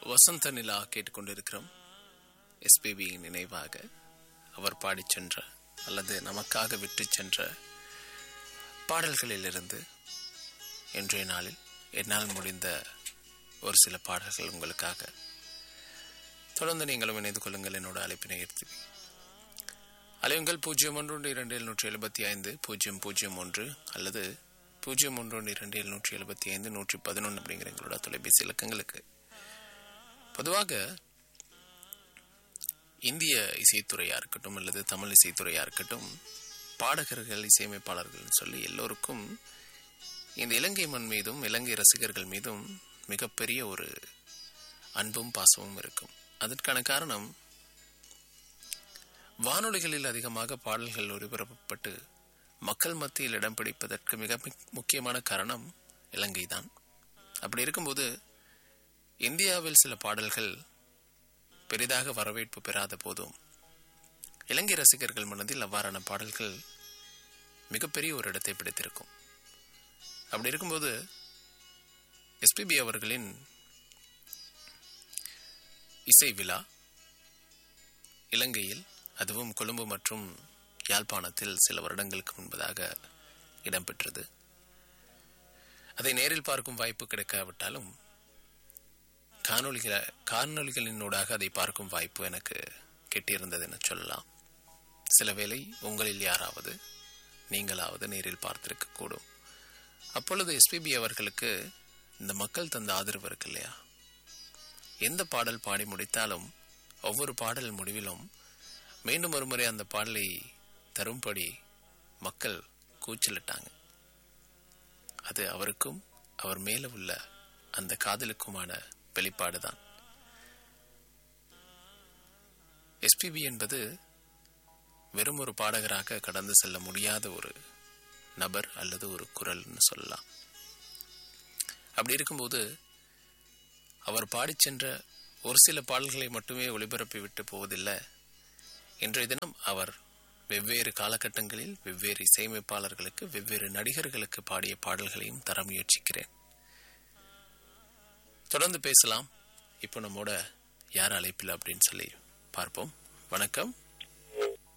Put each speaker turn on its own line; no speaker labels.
வசந்த நிலா கேட்டுக்கொண்டிருக்கிறோம் எஸ்பிபியின் நினைவாக அவர் பாடிச் சென்ற அல்லது நமக்காக விட்டு சென்ற பாடல்களிலிருந்து இன்றைய நாளில் என்னால் முடிந்த ஒரு சில பாடல்கள் உங்களுக்காக தொடர்ந்து நீங்களும் இணைந்து கொள்ளுங்கள் என்னோட அழைப்பினை ஏற்றி அலையுங்கள் பூஜ்ஜியம் ஒன்று ஒன்று இரண்டு எழுநூற்றி எழுபத்தி ஐந்து பூஜ்ஜியம் பூஜ்ஜியம் ஒன்று அல்லது பூஜ்ஜியம் ஒன்று ஒன்று இரண்டு எழுநூற்றி எழுபத்தி ஐந்து நூற்றி பதினொன்று அப்படிங்கிற எங்களோட தொலைபேசி இலக்கங்களுக்கு பொதுவாக இந்திய இசைத்துறையா இருக்கட்டும் அல்லது தமிழ் இசைத்துறையா இருக்கட்டும் பாடகர்கள் இசையமைப்பாளர்கள்னு சொல்லி எல்லோருக்கும் இந்த இலங்கை மண் மீதும் இலங்கை ரசிகர்கள் மீதும் மிகப்பெரிய ஒரு அன்பும் பாசமும் இருக்கும் அதற்கான காரணம் வானொலிகளில் அதிகமாக பாடல்கள் ஒளிபரப்பப்பட்டு மக்கள் மத்தியில் இடம் பிடிப்பதற்கு மிக முக்கியமான காரணம் இலங்கை தான் அப்படி இருக்கும்போது இந்தியாவில் சில பாடல்கள் பெரிதாக வரவேற்பு பெறாத போதும் இலங்கை ரசிகர்கள் மனதில் அவ்வாறான பாடல்கள் மிகப்பெரிய ஒரு இடத்தை பிடித்திருக்கும் அப்படி இருக்கும்போது எஸ்பிபி அவர்களின் இசை விழா இலங்கையில் அதுவும் கொழும்பு மற்றும் யாழ்ப்பாணத்தில் சில வருடங்களுக்கு முன்பதாக இடம்பெற்றது அதை நேரில் பார்க்கும் வாய்ப்பு கிடைக்காவிட்டாலும் காணொலிகள காணொலிகளினூடாக அதை பார்க்கும் வாய்ப்பு எனக்கு கெட்டியிருந்தது என சொல்லலாம் சில வேளை உங்களில் யாராவது நீங்களாவது நேரில் பார்த்திருக்கக்கூடும் அப்பொழுது எஸ்பிபி அவர்களுக்கு இந்த மக்கள் தந்த ஆதரவு இருக்கு இல்லையா எந்த பாடல் பாடி முடித்தாலும் ஒவ்வொரு பாடல் முடிவிலும் மீண்டும் ஒருமுறை அந்த பாடலை தரும்படி மக்கள் கூச்சலிட்டாங்க அது அவருக்கும் அவர் மேல உள்ள அந்த காதலுக்குமான வெளிப்பாடுதான் எஸ்பிபி என்பது வெறும் ஒரு பாடகராக கடந்து செல்ல முடியாத ஒரு நபர் அல்லது ஒரு குரல்னு சொல்லலாம் அப்படி இருக்கும்போது அவர் பாடிச் சென்ற ஒரு சில பாடல்களை மட்டுமே ஒளிபரப்பி விட்டு போவதில்லை இன்றைய தினம் அவர் வெவ்வேறு காலகட்டங்களில் வெவ்வேறு இசையமைப்பாளர்களுக்கு வெவ்வேறு நடிகர்களுக்கு பாடிய பாடல்களையும் தர முயற்சிக்கிறேன் தொடர்ந்து பேசலாம் இப்போ நம்மோட யார் அழைப்பில் அப்படின்னு சொல்லி பார்ப்போம் வணக்கம்